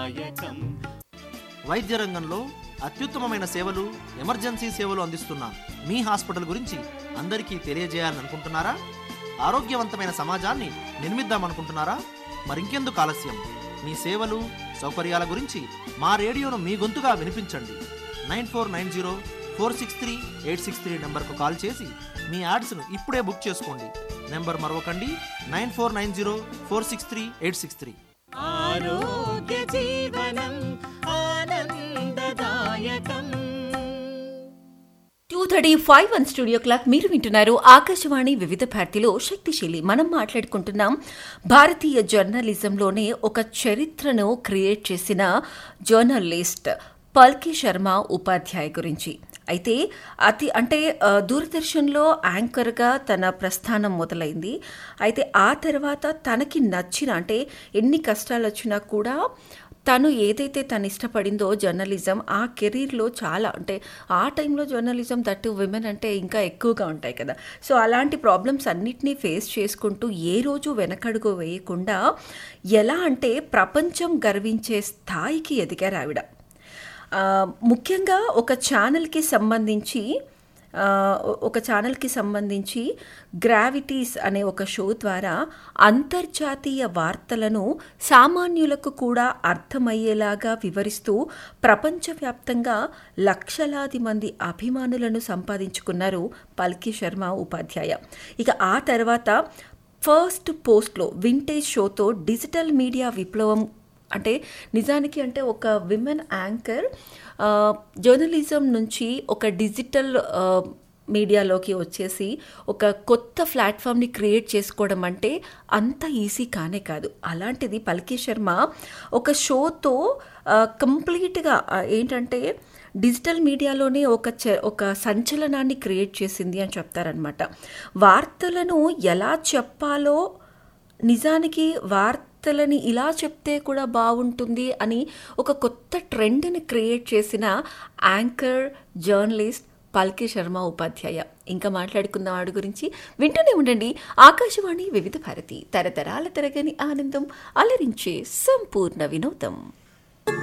ఆనందదాయకం వైద్య రంగంలో అత్యుత్తమమైన సేవలు ఎమర్జెన్సీ సేవలు అందిస్తున్న మీ హాస్పిటల్ గురించి అందరికీ తెలియజేయాలనుకుంటున్నారా ఆరోగ్యవంతమైన సమాజాన్ని నిర్మిద్దామనుకుంటున్నారా మరింకెందుకు ఆలస్యం మీ సేవలు సౌకర్యాల గురించి మా రేడియోను మీ గొంతుగా వినిపించండి nine four nine zero four six three eight six three నెంబర్కు కాల్ చేసి మీ యాడ్స్ను ఇప్పుడే బుక్ చేసుకోండి నెంబర్ మరొకండి nine four nine zero four six three eight six three ఆరోగ్య జీవనం ఆనందదాయకం two thirty five one studio clock మీరు వింటున్నారు ఆకాశవాణి వివిధ భారతిలో శక్తిశీలి మనం మాట్లాడుకుంటున్నాం భారతీయ జర్నలిజంలోనే ఒక చరిత్రను క్రియేట్ చేసిన జర్నలిస్ట్ పల్కి శర్మ ఉపాధ్యాయ గురించి అయితే అతి అంటే ఆ, దూరదర్శన్లో యాంకర్గా తన ప్రస్థానం మొదలైంది అయితే ఆ తర్వాత తనకి నచ్చిన అంటే ఎన్ని కష్టాలు వచ్చినా కూడా తను ఏదైతే తను ఇష్టపడిందో జర్నలిజం ఆ కెరీర్లో చాలా అంటే ఆ టైంలో జర్నలిజం దట్టు విమెన్ అంటే ఇంకా ఎక్కువగా ఉంటాయి కదా సో అలాంటి ప్రాబ్లమ్స్ అన్నిటినీ ఫేస్ చేసుకుంటూ ఏ రోజు వెనకడుగు వేయకుండా ఎలా అంటే ప్రపంచం గర్వించే స్థాయికి ఎదిగారు ఆవిడ ఆ, ముఖ్యంగా ఒక ఛానల్కి సంబంధించి ఆ, ఒక ఛానల్కి సంబంధించి గ్రావిటీస్ అనే ఒక షో ద్వారా అంతర్జాతీయ వార్తలను సామాన్యులకు కూడా అర్థమయ్యేలాగా వివరిస్తూ ప్రపంచవ్యాప్తంగా లక్షలాది మంది అభిమానులను సంపాదించుకున్నారు పల్కి శర్మ ఉపాధ్యాయ ఇక ఆ తర్వాత ఫస్ట్ పోస్ట్లో వింటేజ్ షోతో డిజిటల్ మీడియా విప్లవం అంటే నిజానికి అంటే ఒక విమెన్ యాంకర్ ఆ, జర్నలిజం నుంచి ఒక డిజిటల్ ఆ, మీడియాలోకి వచ్చేసి ఒక కొత్త ప్లాట్ఫామ్ని క్రియేట్ చేసుకోవడం అంటే అంత ఈజీ కానే కాదు అలాంటిది పల్కి శర్మ ఒక షోతో ఆ, కంప్లీట్గా ఆ, ఏంటంటే డిజిటల్ మీడియాలోనే ఒక చ ఒక సంచలనాన్ని క్రియేట్ చేసింది అని చెప్తారనమాట వార్తలను ఎలా చెప్పాలో నిజానికి వార్తలని ఇలా చెప్తే కూడా బాగుంటుంది అని ఒక కొత్త ట్రెండ్ని క్రియేట్ చేసిన యాంకర్ జర్నలిస్ట్ పల్కి శర్మ ఉపాధ్యాయ ఇంకా మాట్లాడుకుందాం వాడి గురించి వింటూనే ఉండండి ఆకాశవాణి వివిధ భారతి తరతరాల తరగని ఆనందం అలరించే సంపూర్ణ వినోదం